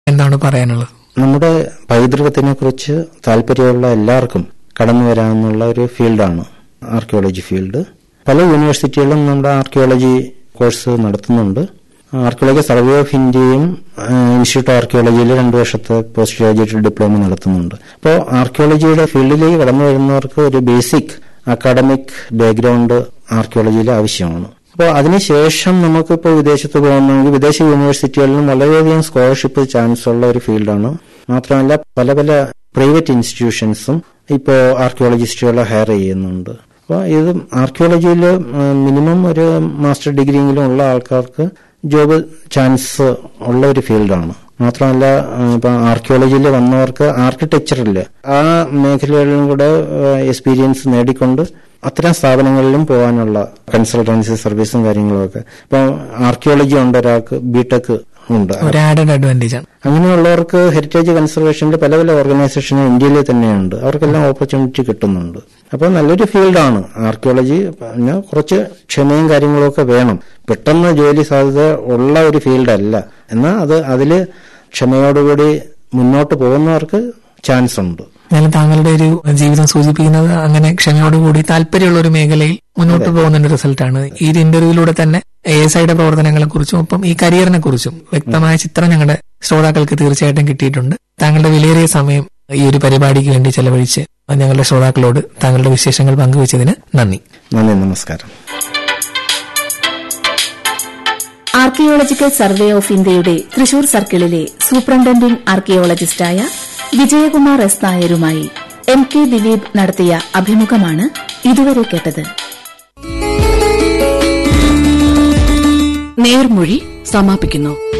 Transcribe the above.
എന്താണ് പറയാനുള്ളത് നമ്മുടെ പൈതൃകത്തിനെ കുറിച്ച് താല്പര്യമുള്ള എല്ലാവർക്കും കടന്നു വരാമെന്നുള്ള ഒരു ഫീൽഡാണ് ആർക്കിയോളജി ഫീൽഡ് പല യൂണിവേഴ്സിറ്റികളും നമ്മുടെ ആർക്കിയോളജി കോഴ്സ് നടത്തുന്നുണ്ട് ആർക്കിയോളജി സർവേ ഓഫ് ഇന്ത്യയും ഇൻസ്റ്റിറ്റ്യൂട്ട് ആർക്കിയോളജിയിൽ രണ്ടു വർഷത്തെ പോസ്റ്റ് ഗ്രാജുവേറ്റ് ഡിപ്ലോമ നടത്തുന്നുണ്ട് അപ്പോൾ ആർക്കിയോളജിയുടെ ഫീൽഡിലേക്ക് കടന്നു വരുന്നവർക്ക് ഒരു ബേസിക് അക്കാഡമിക് ബാക്ക്ഗ്രൗണ്ട് ആർക്കിയോളജിയിൽ ആവശ്യമാണ് അപ്പോൾ അതിനുശേഷം നമുക്കിപ്പോൾ വിദേശത്ത് പോകുന്നെങ്കിൽ വിദേശ യൂണിവേഴ്സിറ്റികളിലും വളരെയധികം സ്കോളർഷിപ്പ് ചാൻസ് ഉള്ള ഒരു ഫീൽഡാണ് മാത്രമല്ല പല പല പ്രൈവറ്റ് ഇൻസ്റ്റിറ്റ്യൂഷൻസും ഇപ്പോൾ ആർക്കിയോളജിസ്റ്റുകളെ ഹയർ ചെയ്യുന്നുണ്ട് അപ്പോൾ ഇത് ആർക്കിയോളജിയിൽ മിനിമം ഒരു മാസ്റ്റർ ഡിഗ്രിയെങ്കിലും ഉള്ള ആൾക്കാർക്ക് ജോബ് ചാൻസ് ഉള്ള ഒരു ഫീൽഡാണ് മാത്രമല്ല ഇപ്പം ആർക്കിയോളജിയിൽ വന്നവർക്ക് ആർക്കിടെക്ചറിൽ ആ മേഖലകളിലും കൂടെ എക്സ്പീരിയൻസ് നേടിക്കൊണ്ട് അത്തരം സ്ഥാപനങ്ങളിലും പോകാനുള്ള കൺസൾട്ടൻസി സർവീസും കാര്യങ്ങളും ഒക്കെ ഇപ്പം ആർക്കിയോളജി ഉണ്ട് ഒരാൾക്ക് ബിടെക് ഉണ്ട് ഒരു ആഡഡ് അഡ്വാൻറ്റേജ് ആണ് അങ്ങനെയുള്ളവർക്ക് ഹെറിറ്റേജ് കൺസർവേഷന്റെ പല പല ഓർഗനൈസേഷനും ഇന്ത്യയിൽ തന്നെയുണ്ട് അവർക്കെല്ലാം ഓപ്പർച്യൂണിറ്റി കിട്ടുന്നുണ്ട് അപ്പോൾ നല്ലൊരു ഫീൽഡാണ് ആർക്കിയോളജി പിന്നെ കുറച്ച് ക്ഷമയും കാര്യങ്ങളും ഒക്കെ വേണം പെട്ടെന്ന് ജോലി സാധ്യത ഉള്ള ഒരു ഫീൽഡല്ല എന്നാൽ അത് അതിൽ ക്ഷമയോടുകൂടി മുന്നോട്ട് പോകുന്നവർക്ക് ചാൻസ് ഉണ്ട് എന്നാലും താങ്കളുടെ ഒരു ജീവിതം സൂചിപ്പിക്കുന്നത് അങ്ങനെ ക്ഷമയോടുകൂടി താല്പര്യമുള്ള ഒരു മേഖലയിൽ മുന്നോട്ട് പോകുന്ന റിസൾട്ടാണ് ഈ ഒരു ഇന്റർവ്യൂവിലൂടെ തന്നെ എ എസ് ഐയുടെ പ്രവർത്തനങ്ങളെ കുറിച്ചും ഒപ്പം ഈ കരിയറിനെ കുറിച്ചും വ്യക്തമായ ചിത്രം ഞങ്ങളുടെ ശ്രോതാക്കൾക്ക് തീർച്ചയായിട്ടും കിട്ടിയിട്ടുണ്ട് താങ്കളുടെ വിലയേറിയ സമയം ഈ ഒരു പരിപാടിക്ക് വേണ്ടി ചെലവഴിച്ച് ഞങ്ങളുടെ ശ്രോതാക്കളോട് താങ്കളുടെ വിശേഷങ്ങൾ പങ്കുവച്ചതിന് നന്ദി നന്ദി നമസ്കാരം ആർക്കിയോളജിക്കൽ സർവേ ഓഫ് ഇന്ത്യയുടെ തൃശൂർ സർക്കിളിലെ സൂപ്രണ്ടന്റിംഗ് ആർക്കിയോളജിസ്റ്റായ വിജയകുമാർ എസ് നായരുമായി എം കെ ദിലീപ് നടത്തിയ അഭിമുഖമാണ് ഇതുവരെ കേട്ടത് നേർമൊഴി സമാപിക്കുന്നു